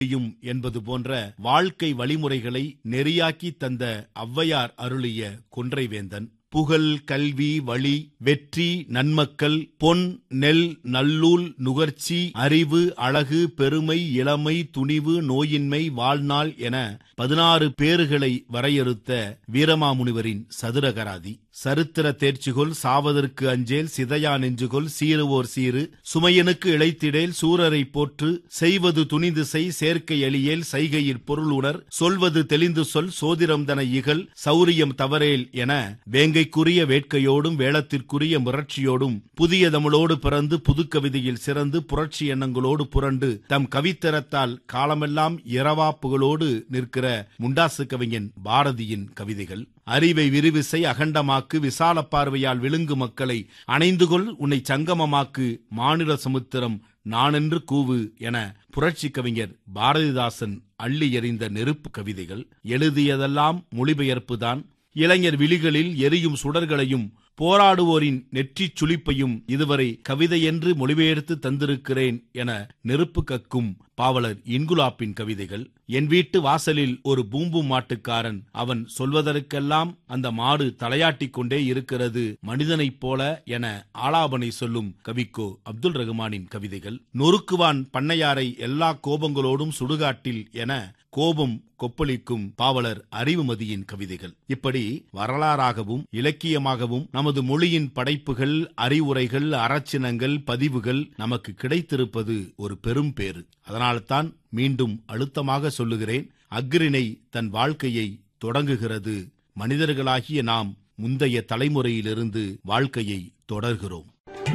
முடியும் என்பது போன்ற வாழ்க்கை வழிமுறைகளை நெறியாக்கி தந்த ஔவையார் அருளிய கொன்றைவேந்தன் புகழ் கல்வி வழி வெற்றி நன்மக்கள் பொன் நெல் நல்லூல் நுகர்ச்சி அறிவு அழகு பெருமை இளமை துணிவு நோயின்மை வாழ்நாள் என பதினாறு பேறுகளை வரையறுத்த வீரமாமுனிவரின் சதுரகராதி சரித்திர தேர்ச்சிகொள் சாவதற்கு அஞ்சேல் சிதையா நெஞ்சுகொள் சீருவோர் சீரு சுமையனுக்கு இழைத்திடேல் சூரரை போற்று செய்வது துணிந்து செய் சேர்க்கை எளியேல் செய்கையிற் பொருள் உணர் சொல்வது தெளிந்து சொல் சோதிரம் தன இகழ் சௌரியம் தவறேல் என வேங்கைக்குரிய வேட்கையோடும் வேளத்திற்குரிய முரட்சியோடும் புதிய தமிழோடு பிறந்து புதுக்கவிதையில் சிறந்து புரட்சி எண்ணங்களோடு புரண்டு தம் கவித்தரத்தால் காலமெல்லாம் இரவா புகழோடு நிற்கிற முண்டாசு கவிஞன் பாரதியின் கவிதைகள் அறிவை விரிவிசை அகண்டமாக்கு விசால பார்வையால் விழுங்கு மக்களை அணைந்துகொள் உன்னை சங்கமமாக்கு மாநில சமுத்திரம் நானென்று கூவு என புரட்சி கவிஞர் பாரதிதாசன் அள்ளி எறிந்த நெருப்பு கவிதைகள் எழுதியதெல்லாம் மொழிபெயர்ப்புதான் இளைஞர் விழிகளில் எரியும் சுடர்களையும் போராடுவோரின் நெற்றிச் சுளிப்பையும் இதுவரை கவிதையென்று மொழிபெயர்த்து தந்திருக்கிறேன் என நெருப்பு கக்கும் பாவலர் இன்குலாப்பின் கவிதைகள் என் வீட்டு வாசலில் ஒரு பூம்பு மாட்டுக்காரன் அவன் சொல்வதற்கெல்லாம் அந்த மாடு தலையாட்டிக் கொண்டே இருக்கிறது மனிதனைப் போல என ஆலாபனை சொல்லும் கவிக்கோ அப்துல் ரகுமானின் கவிதைகள் நொறுக்குவான் பண்ணையாரை எல்லா கோபங்களோடும் சுடுகாட்டில் என கோபம் கொப்பளிக்கும் பாவலர் அறிவுமதியின் கவிதைகள் இப்படி வரலாறாகவும் இலக்கியமாகவும் நமது மொழியின் படைப்புகள் அறிவுரைகள் அறச்சினங்கள் பதிவுகள் நமக்கு கிடைத்திருப்பது ஒரு பெரும் பேறு அதனால்தான் மீண்டும் அழுத்தமாக சொல்லுகிறேன் அக்ரிணை தன் வாழ்க்கையை தொடங்குகிறது மனிதர்களாகிய நாம் முந்தைய தலைமுறையிலிருந்து வாழ்க்கையை தொடர்கிறோம்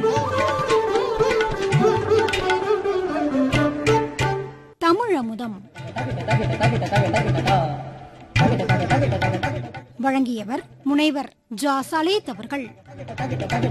தமிழமுதம் வழங்கியவர் முனைவர் ஜா சலேத் அவர்கள்